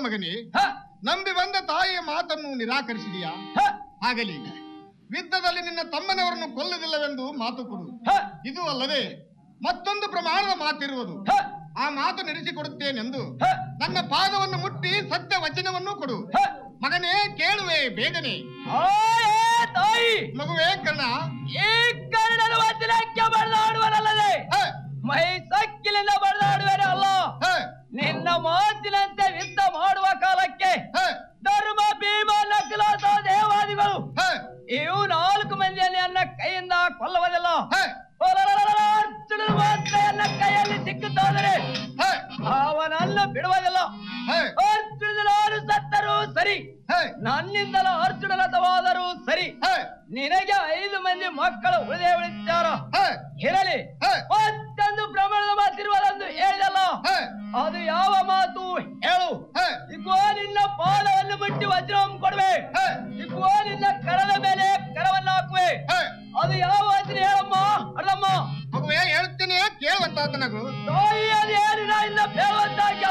ಮಗನೇ ಹ, ನಂಬಿ ಬಂದ ತಾಯಿಯ ಮಾತನ್ನು ನಿರಾಕರಿಸಿದೀಯಾ ಹ, ಆಗಲಿ ಯುದ್ಧದಲ್ಲಿ ನಿನ್ನ ತಮ್ಮನವರನ್ನು ಕೊಲ್ಲುವುದಿಲ್ಲವೆಂದು ಮಾತು ಕೊಡು ಹ, ಇದು ಅಲ್ಲದೆ ಮತ್ತೊಂದು ಪ್ರಮಾಣದ ಮಾತಿರುವುದು ಹ, ಆ ಮಾತು ನಡೆಸಿಕೊಡುತ್ತೇನೆಂದು ಹ, ನನ್ನ ಪಾದವನ್ನು ಮುಟ್ಟಿ ಸತ್ಯ ವಚನವನ್ನು ಕೊಡು ಹ. ಮಗನೇ ಕೇಳುವೆ ಬೇಗನೆ ಆಯೇ ತಾಯಿ ಮಗುವೇ ಕರ್ಣ ಈ ಕನ್ನಡದ ವಚನಕ್ಕೆ ಬಡದಾಡುವನಲ್ಲದೆ ಹ, ಮೈ ಸಕ್ಕಿಲಿಂದ ಬಡದಾಡುವೇನೆ ಅಲ್ಲ ಹ, ನಿನ್ನ ಮಾತಿನಂತೆ ಯುದ್ಧ ಮಾಡುವ ಕಾಲಕ್ಕೆ ಹ, ಧರ್ಮ ಭೀಮ ನಕಲಾದ ದೇವಾದಿಗಳು ಹ, ಇವು ನಾಲ್ಕು ಮಂದಿಯಲ್ಲಿ ನನ್ನ ಕೈಯಿಂದ ಕೊಲ್ಲುವುದಿಲ್ಲ ಹ, ಅರ್ಜುನನು ಮಾತ್ರ ನನ್ನ ಕೈಯಲ್ಲಿ ಸಿಕ್ಕುತ್ತಾದರೆ ಹ, ಅವನನ್ನು ಬಿಡುವುದಿಲ್ಲ ಹ, ಅರ್ಜುನ ನಾನು ಸತ್ತರೂ ಸರಿ ಹ, ನನ್ನಿಂದಲೂ ಅರ್ಜುನನತವಾದರೂ ಸರಿ ಹ, ನಿನಗೆ ಐದು ಮಂದಿ ಮಕ್ಕಳು ಉಳಿದೇ ಉಳಿತಾರ ಹ, ಇರಲಿ ಹ, ಮತ್ತೊಂದು ಪ್ರಮಾಣದ ಮಾತಿರುವುದೆಂದು ಹೇಳಿದಲ್ಲ ಹ, ಅದು ಯಾವ ಮಾತು ಹೇಳು ಹ, ಇಗೋ ನಿನ್ನ ಪಾದವನ್ನು ಮುಟ್ಟಿ ವಜ್ರವನ್ನು ಕೊಡುವೆ ಹ, ಇಗೋ ನಿನ್ನ ಕರದ ಮೇಲೆ ಕರವನ್ನು ಹಾಕುವೆ ಹ. ಅದು ಯಾವ ವಚನ ಹೇಳಮ್ಮ ಅಲ್ಲಮ್ಮ ಮಗುವೇ ಹೇಳ್ತೀನಿ ಕೇಳುವಂತ ನನಗೂ ತಾಯಿ ಅದು ಏನಿಲ್ಲ ಇಲ್ಲ ಬೇಡುವಂತ